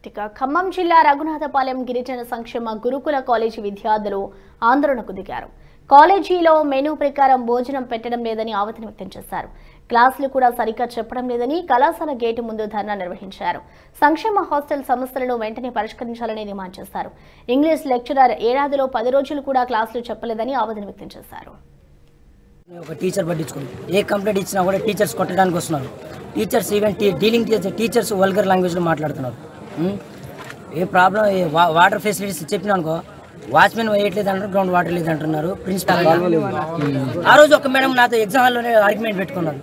ఇక ఖమ్మం జిల్లా రఘునాథపాలెం గిరిజన సంక్షేమ గురుకుల కాలేజీ విద్యార్థులు ఆందోళనకు దిగారు కాలేజీలో మెనూ ప్రకారం భోజనం పెట్టడం లేదని ఆవేదన వ్యక్తం చేశారు క్లాసులు కూడా సరిగ్గా చెప్పడం లేదని కళాశాల గేటు ముందు ధర్నా నిర్వహించారు సంక్షేమ హాస్టల్ సమస్యలను వెంటనే పరిష్కరించాలని డిమాండ్ చేశారు ఇంగ్లీష్ లెక్చరర్ ఏడాదిలో పది రోజులు కూడా క్లాసులు చెప్పలేదని ఆవేదన వ్యక్తం చేశారు ఒక టీచర్ పట్టించుకోండి ఏ కంప్లైంట్ ఇచ్చినా కూడా టీచర్స్ కొట్టడానికి వస్తున్నారు టీచర్స్ ఈవెన్ టీ డీలింగ్ టీచర్స్ వల్గర్ లాంగ్వేజ్లో మాట్లాడుతున్నారు ఉం? ఏ ప్రాబ్లం ఏ వా- వాటర్ ఫెసిలిటీస్ చెప్పినా అనుకో వాచ్మెన్ వేయట్లేదు అంటారు గ్రౌండ్ వాటర్ లేదు అంటున్నారు ప్రిన్సిపాల్ ఆ రోజు ఒక మేడం నాతో ఎగ్జామ్ హాల్లోనే ఆర్గ్యుమెంట్ పెట్టుకున్నారు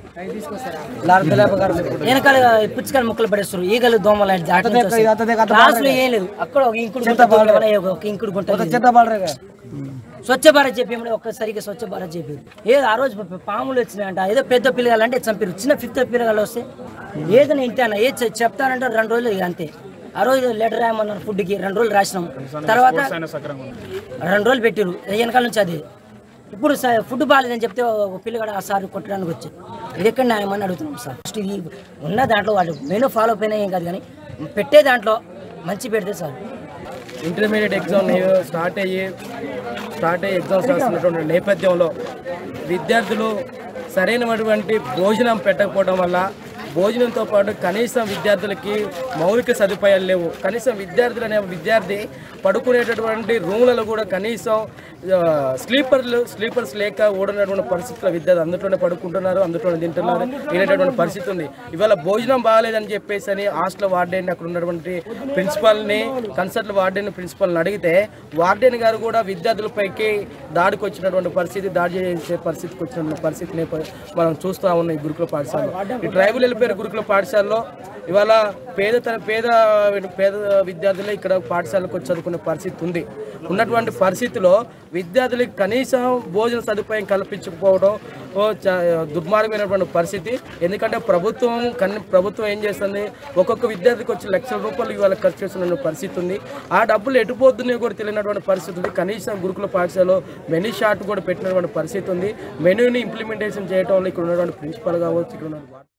వెనకాల పుచ్చకాయలు ముక్కలు పడేస్తారు ఈగలు దోమలు అటు నుంచి వస్తాయి. క్లాసులో ఏం లేదు అక్కడ ఒక ఇంకుడు గుంట తోటలో ఒక ఇంకుడు గుంట లేదు. స్వచ్ఛ భారత్ చెప్పి ఒక్కసారిగా స్వచ్ఛ భారత్ చెప్పి ఏదో ఆ రోజు ప- పాములు వచ్చినాయంట ఏదో పెద్ద పిల్లగాలంటే చంపారు చిన్న ఫిఫ్త్ పిల్లగాలు వస్తే ఏదైనా ఇంటానా ఏ చె- చెప్తానంటే రెండు రోజులు ఇక అంతే ఆ రోజు లెటర్ రాయమన్నారు ఫుడ్కి రెండు రోజులు రాసినాం తర్వాత రెండు రోజులు పెట్టారు వెనకాల నుంచి అది ఇప్పుడు స- ఫుడ్ బాగాలేదని చెప్తే ఒక పిల్లగాడు ఆ సార్ కొట్టడానికి వచ్చి ఇది ఎక్కడ న్యాయమని అడుగుతున్నాం సార్ ఫస్ట్ ఇది ఉన్న దాంట్లో వాళ్ళు మెనూ ఫాలో అయినా ఏం కాదు కానీ పెట్టే దాంట్లో మంచి పెడితే సార్ ఇంటర్మీడియట్ ఎగ్జామ్ స్టార్ట్ అయ్యి స్టార్ట్ అయ్యి ఎగ్జామ్స్ రాస్తున్నటువంటి నేపథ్యంలో విద్యార్థులు సరైనటువంటి భోజనం పెట్టకపోవడం వల్ల భోజనంతో పాటు కనీసం విద్యార్థులకి మౌలిక సదుపాయాలు లేవు కనీసం విద్యార్థులు అనే విద్యార్థి పడుకునేటటువంటి రూములలో కూడా కనీసం ఆ, స్లీపర్లు స్లీపర్స్ లేక ఓడినటువంటి పరిస్థితుల్లో విద్యార్థులు అందులోనే పడుకుంటున్నారు అందులోనే తింటున్నారు వినేటటువంటి పరిస్థితి ఉంది ఇవాళ భోజనం బాగాలేదని చెప్పేసి అని హాస్టల్ వార్డెన్ అక్కడ ఉన్నటువంటి ప్రిన్సిపాల్ని కన్సల్ట్ వార్డెన్ ప్రిన్సిపాల్ని అడిగితే వార్డెన్ గారు కూడా విద్యార్థులపైకి దాడికి వచ్చినటువంటి పరిస్థితి దాడి చేసే పరిస్థితికి వచ్చినటువంటి పరిస్థితిని ప- మనం చూస్తూ ఉన్నాం ఈ గురుకుల పాఠశాలలో ఈ ట్రైబల్ వెళ్ళిపోయిన గురుకుల పాఠశాలలో ఇవాళ పేద తర పేద పేద విద్యార్థులే ఇక్కడ పాఠశాలకు వచ్చి చదువుకునే పరిస్థితి ఉంది ఉన్నటువంటి పరిస్థితిలో విద్యార్థులకి కనీసం భోజన సదుపాయం కల్పించకపోవడం ఓ చ- దుర్మార్గమైనటువంటి పరిస్థితి ఎందుకంటే ప్రభుత్వం కన్ని ప్రభుత్వం ఏం చేస్తుంది ఒక్కొక్క విద్యార్థికి వచ్చి లక్షల రూపాయలు ఇవాళ ఖర్చు చేస్తున్న పరిస్థితి ఉంది ఆ డబ్బులు ఎటుపోతున్నాయో కూడా తెలియనటువంటి పరిస్థితి ఉంది కనీసం గురుకుల పాఠశాలలో మెనూ షార్ట్ కూడా పెట్టినటువంటి పరిస్థితి ఉంది మెనూని ఇంప్లిమెంటేషన్ చేయడంలో ఇక్కడ ఉన్నటువంటి ప్రిన్సిపల్ కావచ్చు ఇక్కడ ఉన్న